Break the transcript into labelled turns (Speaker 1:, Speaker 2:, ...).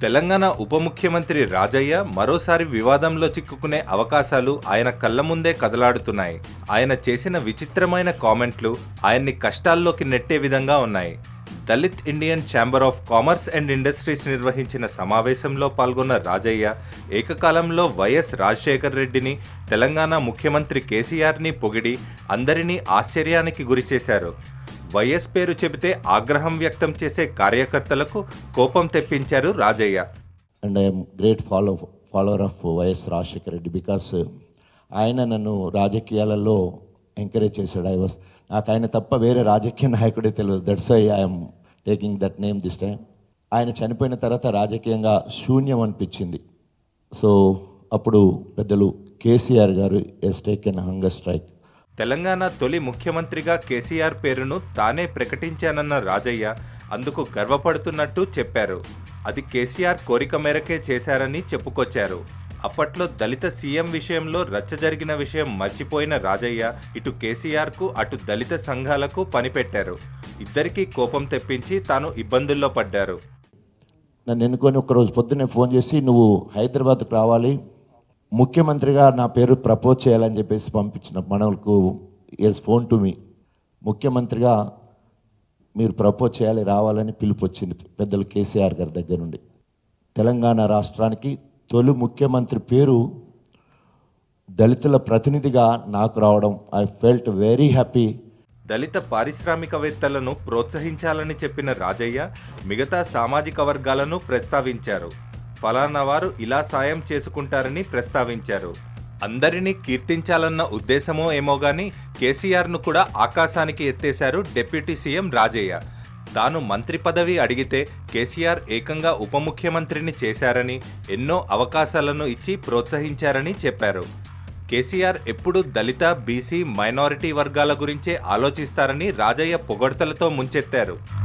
Speaker 1: తెలంగాణ ఉప ముఖ్యమంత్రి రాజయ్య మరోసారి వివాదంలో చిక్కుకునే అవకాశాలు ఆయన కళ్ళ ముందే కదలాడుతున్నాయి ఆయన చేసిన విచిత్రమైన కామెంట్లు ఆయన్ని కష్టాల్లోకి నెట్టే విధంగా ఉన్నాయి Dalit Indian chamber of commerce and industries నిర్వహించిన సమావేశంలో పాల్గొన్న రాజయ్య ఏకకాలంలో వైఎస్ రాజశేఖర్ రెడ్డిని తెలంగాణ ముఖ్యమంత్రి కేసీఆర్ని పొగిడి అందరినీ ఆశ్చర్యానికి గురిచేశారు వైఎస్ పేరు చెబితే ఆగ్రహం వ్యక్తం చేసే కార్యకర్తలకు కోపం తెప్పించారు Rajaiah
Speaker 2: and I'm great follow follower of YS Rajasekhara Reddy because ఆయన నన్ను రాజకీయాలలో ఎంకరేజ్ చేశాడు ఐ వాస్ నాకు ఆయన తప్ప వేరే రాజకీయ నాయకుడే తెలియదు that's I I'm taking that name this time ఆయన చనిపోయిన తర్వాత రాజకీయంగా శూన్యం అనిపించింది సో అప్పుడు పెద్దలు KCR garu has taken hunger strike
Speaker 1: Telangana తొలి ముఖ్యమంత్రిగా కేసీఆర్ పేరును తానే ప్రకటించానన్న రాజయ్య అందుకు గర్వపడుతున్నట్టు చెప్పారు అది కేసీఆర్ కోరిక మేరకే చేశారని చెప్పుకొచ్చారు అప్పట్లో దళిత సీఎం విషయంలో రచ్చ జరిగిన విషయం మర్చిపోయిన రాజయ్య ఇటు కేసీఆర్కు అటు దళిత సంఘాలకు పనిపెట్టారు ఇద్దరికీ కోపం తెప్పించి తాను ఇబ్బందుల్లో పడ్డారు
Speaker 2: నన్ను ఎన్నుకొని ఒకరోజు పొద్దున్నే ఫోన్ చేసి నువ్వు హైదరాబాద్కు రావాలి ముఖ్యమంత్రిగా నా పేరు ప్రపోజ్ చేయాలని చెప్పేసి పంపించిన మనకు ఎస్ ఫోన్ టు మీ ముఖ్యమంత్రిగా మీరు ప్రపోజ్ చేయాలి రావాలని పిలుపు వచ్చింది పెద్దలు కేసీఆర్ గారి దగ్గర నుండి తెలంగాణ రాష్ట్రానికి తొలి ముఖ్యమంత్రి పేరు దళితుల ప్రతినిధిగా నాకు రావడం ఐ ఫెల్ట్ వెరీ హ్యాపీ
Speaker 1: దళిత పారిశ్రామికవేత్తలను ప్రోత్సహించాలని చెప్పిన రాజయ్య మిగతా సామాజిక వర్గాలను ప్రస్తావించారు ఫలానా వారు ఇలా సాయం చేసుకుంటారని ప్రస్తావించారు అందరినీ కీర్తించాలన్న ఉద్దేశమో ఏమో గాని కేసీఆర్ను కూడా ఆకాశానికి ఎత్తేశారు డిప్యూటీ సీఎం రాజయ్య తాను మంత్రి పదవి అడిగితే కేసీఆర్ ఏకంగా ఉప ముఖ్యమంత్రిని చేశారని ఎన్నో అవకాశాలను ఇచ్చి ప్రోత్సహించారని చెప్పారు కేసీఆర్ ఎప్పుడు దళిత బీసీ మైనారిటీ వర్గాల గురించే ఆలోచిస్తారని రాజయ్య పొగడ్తలతో ముంచెత్తారు